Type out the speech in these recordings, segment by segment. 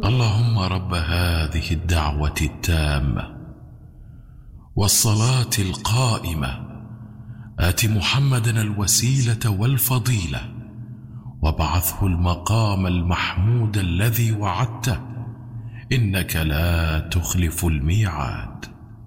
اللهم رب هذه الدعوه التامه والصلاه القائمه ات محمدا الوسيله والفضيله وابعثه المقام المحمود الذي وعدته انك لا تخلف الميعاد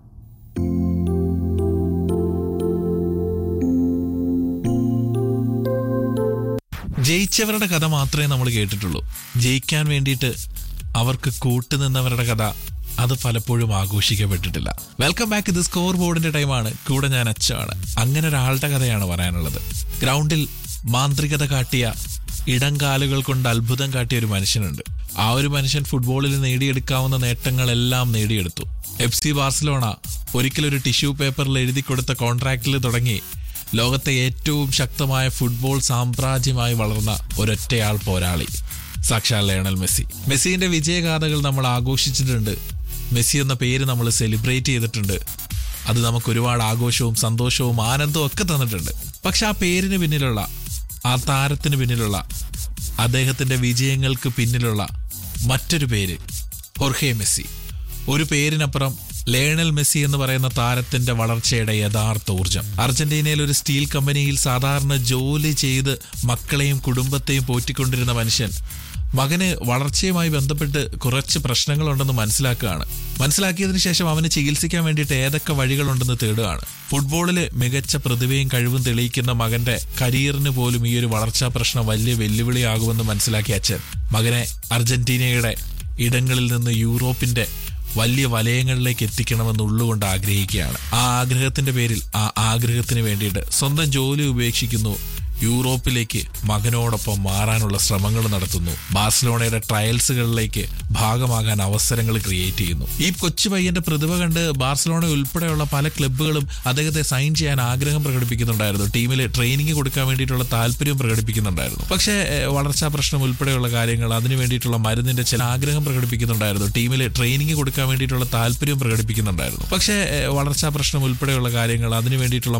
ജയിച്ചവരുടെ കഥ മാത്രമേ നമ്മൾ കേട്ടിട്ടുള്ളൂ ജയിക്കാൻ വേണ്ടിയിട്ട് അവർക്ക് കൂട്ടുനിന്നവരുടെ കഥ അത് പലപ്പോഴും ആഘോഷിക്കപ്പെട്ടിട്ടില്ല വെൽക്കം ബാക്ക് ഇത് സ്കോർ ബോർഡിന്റെ ടൈമാണ് കൂടെ ഞാൻ അച്ചാണ് അങ്ങനെ ഒരാളുടെ കഥയാണ് പറയാനുള്ളത് ഗ്രൗണ്ടിൽ മാന്ത്രികത കാട്ടിയ ഇടംകാലുകൾ കൊണ്ട് അത്ഭുതം കാട്ടിയ ഒരു മനുഷ്യനുണ്ട് ആ ഒരു മനുഷ്യൻ ഫുട്ബോളിൽ നേടിയെടുക്കാവുന്ന നേട്ടങ്ങളെല്ലാം നേടിയെടുത്തു എഫ് സി ബാർസലോണ ഒരിക്കലൊരു ടിഷ്യൂ പേപ്പറിൽ എഴുതി കൊടുത്ത കോൺട്രാക്റ്റിൽ തുടങ്ങി ലോകത്തെ ഏറ്റവും ശക്തമായ ഫുട്ബോൾ സാമ്രാജ്യമായി വളർന്ന ഒരൊറ്റയാൾ പോരാളി സാക്ഷാൽ ലയണൽ മെസ്സി മെസ്സിന്റെ വിജയഗാഥകൾ നമ്മൾ ആഘോഷിച്ചിട്ടുണ്ട് മെസ്സി എന്ന പേര് നമ്മൾ സെലിബ്രേറ്റ് ചെയ്തിട്ടുണ്ട് അത് നമുക്ക് ഒരുപാട് ആഘോഷവും സന്തോഷവും ആനന്ദവും ഒക്കെ തന്നിട്ടുണ്ട് പക്ഷെ ആ പേരിന് പിന്നിലുള്ള ആ താരത്തിന് പിന്നിലുള്ള അദ്ദേഹത്തിന്റെ വിജയങ്ങൾക്ക് പിന്നിലുള്ള മറ്റൊരു പേര് ഹൊർഹെ മെസ്സി ഒരു പേരിനപ്പുറം ലേണൽ മെസ്സി എന്ന് പറയുന്ന താരത്തിന്റെ വളർച്ചയുടെ യഥാർത്ഥ ഊർജം അർജന്റീനയിൽ ഒരു സ്റ്റീൽ കമ്പനിയിൽ സാധാരണ ജോലി ചെയ്ത് മക്കളെയും കുടുംബത്തെയും പോറ്റിക്കൊണ്ടിരുന്ന മനുഷ്യൻ മകന് വളർച്ചയുമായി ബന്ധപ്പെട്ട് കുറച്ച് പ്രശ്നങ്ങളുണ്ടെന്ന് മനസ്സിലാക്കുകയാണ് മനസ്സിലാക്കിയതിനു ശേഷം അവന് ചികിത്സിക്കാൻ വേണ്ടിയിട്ട് ഏതൊക്കെ വഴികളുണ്ടെന്ന് തേടുകയാണ് ഫുട്ബോളില് മികച്ച പ്രതിഭയും കഴിവും തെളിയിക്കുന്ന മകന്റെ കരിയറിന് പോലും ഈ ഒരു വളർച്ചാ പ്രശ്നം വലിയ വെല്ലുവിളിയാകുമെന്ന് മനസ്സിലാക്കിയ അച്ഛൻ മകനെ അർജന്റീനയുടെ ഇടങ്ങളിൽ നിന്ന് യൂറോപ്പിന്റെ വലിയ വലയങ്ങളിലേക്ക് എത്തിക്കണമെന്ന് ഉള്ളുകൊണ്ട് ആഗ്രഹിക്കുകയാണ് ആ ആഗ്രഹത്തിന്റെ പേരിൽ ആ ആഗ്രഹത്തിന് വേണ്ടിയിട്ട് സ്വന്തം ജോലി ഉപേക്ഷിക്കുന്നു യൂറോപ്പിലേക്ക് മകനോടൊപ്പം മാറാനുള്ള ശ്രമങ്ങൾ നടത്തുന്നു ബാഴ്സലോണയുടെ ട്രയൽസുകളിലേക്ക് ഭാഗമാകാൻ അവസരങ്ങൾ ക്രിയേറ്റ് ചെയ്യുന്നു ഈ കൊച്ചു പയ്യന്റെ പ്രതിഭ കണ്ട് ബാർസലോണ ഉൾപ്പെടെയുള്ള പല ക്ലബ്ബുകളും അദ്ദേഹത്തെ സൈൻ ചെയ്യാൻ ആഗ്രഹം പ്രകടിപ്പിക്കുന്നുണ്ടായിരുന്നു ടീമിൽ ട്രെയിനിങ് കൊടുക്കാൻ വേണ്ടിയിട്ടുള്ള താല്പര്യം പ്രകടിപ്പിക്കുന്നുണ്ടായിരുന്നു പക്ഷേ ഏഹ്, വളർച്ചാ പ്രശ്നം ഉൾപ്പെടെയുള്ള കാര്യങ്ങൾ അതിനു വേണ്ടിയിട്ടുള്ള മരുന്നിന്റെ ചില ആഗ്രഹം പ്രകടിപ്പിക്കുന്നുണ്ടായിരുന്നു ടീമിൽ ട്രെയിനിങ് കൊടുക്കാൻ വേണ്ടിയിട്ടുള്ള താല്പര്യം പ്രകടിപ്പിക്കുന്നുണ്ടായിരുന്നു പക്ഷേ ഏഹ്, വളർച്ചാ പ്രശ്നം ഉൾപ്പെടെയുള്ള കാര്യങ്ങൾ അതിനു വേണ്ടിയിട്ടുള്ള